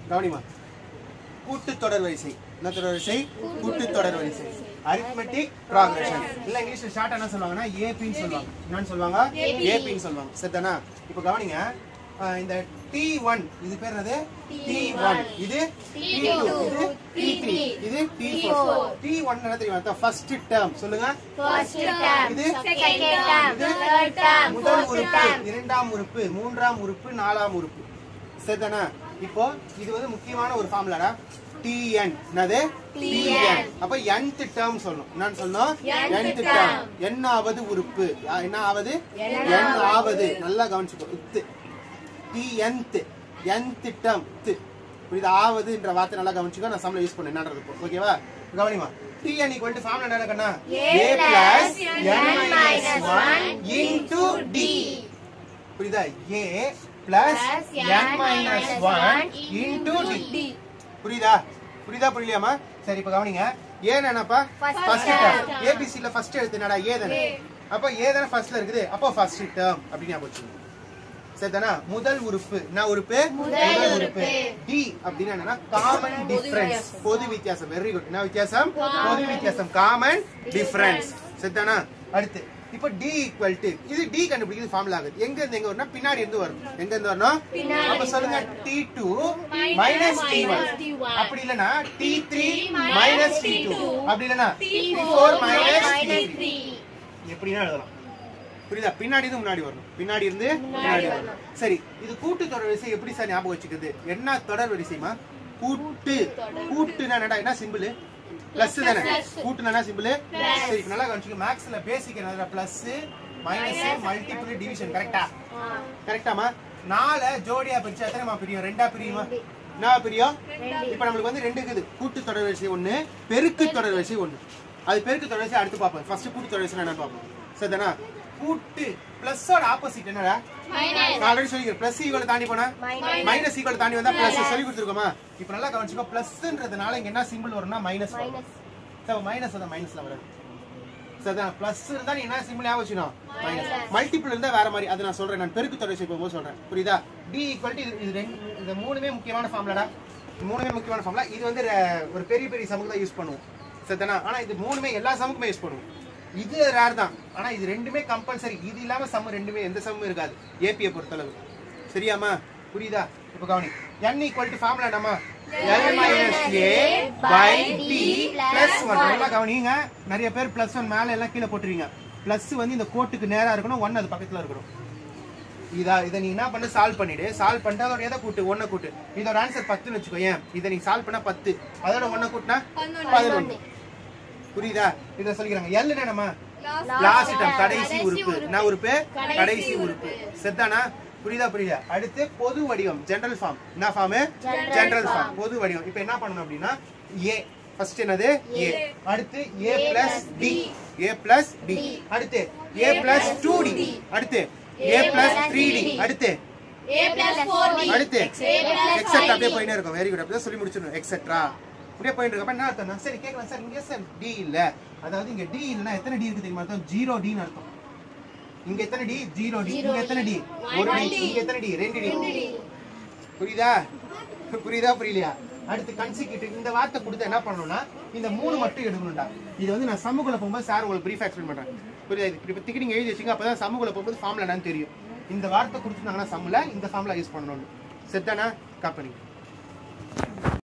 கவனிமா கூட்டு தொடர் வரிசை என்ன தொடர் வரிசை கூட்டு தொடர் வரிசை அரித்மெட்டிக் ப்ராக்ரஷன் இல்ல இங்கிலீஷ்ல ஷார்ட் என்ன சொல்லுவாங்கன்னா ஏபின்னு சொல்லுவாங்க என்னன்னு சொல்லுவாங்க ஏபின்னு சொல்லுவாங்க சரிதானா இப்போ கவனிங்க அஹ் இந்த டி ஒன் இது பேர் என்னது டி ஒன் இது டி டூ இது டி த்ரீ இது டி ஃபோர் டி ஒன் என்ன தெரியுமா ஃபர்ஸ்ட் டேர்ம் சொல்லுங்க First term, இது second term, இது third term, முதல் fourth உறுப்பு term. இரண்டாம் உறுப்பு மூன்றாம் உறுப்பு நாலாம் உறுப்பு சரிதானே இப்போ இது வந்து முக்கியமான ஒரு ஃபார்முலாடா டிஎன் என்னது டிஎன் அப்ப nth டேர்ம் சொல்லணும் என்னன்னு சொல்லணும் nth டேர்ம் n ஆவது உறுப்பு யா- என்ன ஆவது n ஆவது நல்லா கவனிச்சுக்கோ இத்து tnth nth டேர்ம் த்து புரியுது ஆவதுன்ற வார்த்தை நல்லா கவனிச்சுக்கோ நான் சம்ல யூஸ் பண்ணேன் என்னன்றது இப்போ. ஓகேவா கவனிமா tn equal to ஃபார்முலா என்ன கண்ணா a plus n minus 1 into d புரியுதா a plus n minus 1 into d புரியுதா புரியுதா புரியலையாமா சரி இப்ப கவனிங்க ஏன் என்னப்பா ஃபர்ஸ்ட் டேர்ம் ஏபிசில ஃபர்ஸ்ட் எழுத்து என்னடா ஏ தானே அப்ப ஏ தானே ஃபர்ஸ்ட்ல இருக்குது அப்போ ஃபர்ஸ்ட் டேர்ம் அப்படின்னு ஞாபகம் வச்சுக்கோங்க சரிதானா முதல் உறுப்பு என்ன உறுப்பு முதல் உறுப்பு டி அப்படின்னா என்னன்னா காமன் டிஃபரன்ஸ் பொது வித்தியாசம் வெரி குட் என்ன வித்தியாசம் பொது வித்தியாசம் காமன் டிஃபரன்ஸ் சரிதானா அடுத்து இப்போ டி ஈக்குவல் டு இது டி கண்டுபிடிக்கிறது ஃபார்முலா ஆகுது எங்க இருந்து எங்க வரணும் பின்னாடி இருந்து வரும் எங்க இருந்து வரணும் அப்ப சொல்லுங்க t two minus t one அப்படி இல்லனா t three minus t two அப்படி இல்லனா t four minus t three எப்படின்னா எழுதலாம் புரியுதா பின்னாடி இருந்து முன்னாடி வரணும் பின்னாடி இருந்து முன்னாடி வரணும் சரி இது கூட்டு தொடர் வரிசை எப்படி சார் ஞாபகம் வச்சுக்கிறது என்ன தொடர் வரிசைமா கூட்டு கூட்டுனா என்னடா என்ன சிம்பிள் பிளஸ் தானே கூட்டுனா என்ன சிம்பிள் சரி இப்ப நல்லா கவனிச்சுக்க மேக்ஸ்ல பேசிக் என்னடா பிளஸ் மைனஸ் மல்டிபிள் டிவிஷன் கரெக்டா கரெக்டாமா நாலு ஜோடியா பிரிச்சு எத்தனைமா பிரியும் ரெண்டா பிரியுமா என்ன பிரியும் இப்ப நம்மளுக்கு வந்து ரெண்டு இருக்குது கூட்டு தொடர் வரிசை ஒண்ணு பெருக்கு தொடர் வரிசை ஒண்ணு அது பெருக்கு தொடர் வரிசை அடுத்து பார்ப்போம் ஃபர்ஸ்ட் கூட்டு தொடர் வரிசை என்னன்னு பார்ப்போம் சரிதானா கூட்டு பிளஸோட ஆப்போசிட் என்னடா நான் ஆல்ரெடி சொல்லிக்கிறேன் பிளஸ் ஈக்குவல் தாண்டி போனா மைனஸ் ஈக்குவல் தாண்டி வந்தா பிளஸ் சொல்லி கொடுத்துருக்கோமா இப்போ நல்லா கவனிச்சுக்கோ பிளஸ்ன்றதுனால இங்க என்ன சிம்பிள் வரும்னா மைனஸ் வரும் சார் மைனஸ் வந்து மைனஸ்ல வராது சரிதான் பிளஸ் இருந்தா நீ என்ன சிம்பிள் ஞாபகம் வச்சுக்கணும் மைனஸ் மல்டிபிள் இருந்தா வேற மாதிரி அது நான் சொல்றேன் நான் பெருக்கு தொடர்ச்சி போகும்போது சொல்றேன் புரியுதா டி ஈக்குவல் இது இது ரெண்டு இந்த மூணுமே முக்கியமான ஃபார்முலாடா மூணுமே முக்கியமான ஃபார்முலா இது வந்து ர- ஒரு பெரிய பெரிய சமுக்கு தான் யூஸ் பண்ணுவோம் சரிதானா ஆனா இது மூணுமே எல்லா சமுக்குமே யூஸ் பண்ணுவோம் இது ரேர் தான் ஆனா இது ரெண்டுமே கம்பல்சரி இது இல்லாம சம் ரெண்டுமே எந்த சம்மும் இருக்காது ஏபியை பொறுத்தளவு சரியாமா புரியுதா இப்ப கவனி n ஈக்குவல் டு ஃபார்முலா என்னமா l minus a by t plus one நல்லா கவனிங்க நிறைய பேர் பிளஸ் ஒன் மேல எல்லாம் கீழே போட்டுருவீங்க பிளஸ் வந்து இந்த கோட்டுக்கு நேரா இருக்கணும் ஒன் அது பக்கத்துல இருக்கணும் இதா இதை நீ என்ன பண்ணு சால்வ் பண்ணிடு சால்வ் பண்ணிட்டு அதோட எதை கூட்டு ஒன்ன கூட்டு இதோட ஆன்சர் பத்துன்னு வச்சுக்கோ ஏன் இதை நீ சால்வ் பண்ணா பத்து அதோட ஒன்ன கூட்டினா பதினொன்னு புரியுதா இத சொல்லிக்கிறாங்க எல் என்னமா லாஸ்ட் டைம் கடைசி உறுப்பு என்ன உறுப்பு கடைசி உறுப்பு செத்தானா புரியுதா புரியுதா அடுத்து பொது வடிவம் ஜெனரல் ஃபார்ம் என்ன ஃபார்ம் ஜெனரல் ஃபார்ம் பொது வடிவம் இப்போ என்ன பண்ணணும் அப்படின்னா ஏ ஃபர்ஸ்ட் என்னது ஏ அடுத்து a plus d a plus d அடுத்து ஏ பிளஸ் டூ டி அடுத்து ஏ பிளஸ் த்ரீ டி அடுத்து அடுத்து எக்ஸெட்ரா அப்படியே போயினே இருக்கும் வெரி குட் அப்படியே சொல்லி முடிச்சிடணும் எக்ஸெட்ரா அப்படியே போயிட்டு இருக்கப்ப என்ன அர்த்தம் சரி கேட்கலாம் சார் இங்க சார் டி இல்ல அதாவது இங்க டி இல்லனா எத்தனை டி இருக்கு தெரியுமா அர்த்தம் ஜீரோ டின்னு அர்த்தம் இங்க எத்தனை டி ஜீரோ டி இங்க எத்தனை டி ஒரு டி இங்க எத்தனை டி ரெண்டு டி புரியுதா புரியுதா புரியலையா அடுத்து கன்சிக்யூட்டிவ் இந்த வார்த்தை கொடுத்து என்ன பண்ணணும்னா இந்த மூணு மட்டும் எடுக்கணும்டா இது வந்து நான் சமூகல போகும்போது சார் உங்களுக்கு பிரீஃப் எக்ஸ்பிளைன் பண்றேன் புரியுதா இது இப்ப திக்கி நீங்க எழுதி வச்சுங்க அப்பதான் சமூகல போகும்போது ஃபார்ம்ல என்னன்னு தெரியும் இந்த வார்த்தை கொடுத்துருந்தாங்கன்னா சம்ல இந்த ஃபார்ம்ல யூஸ் பண்ணணும் செத்தானா காப்பனி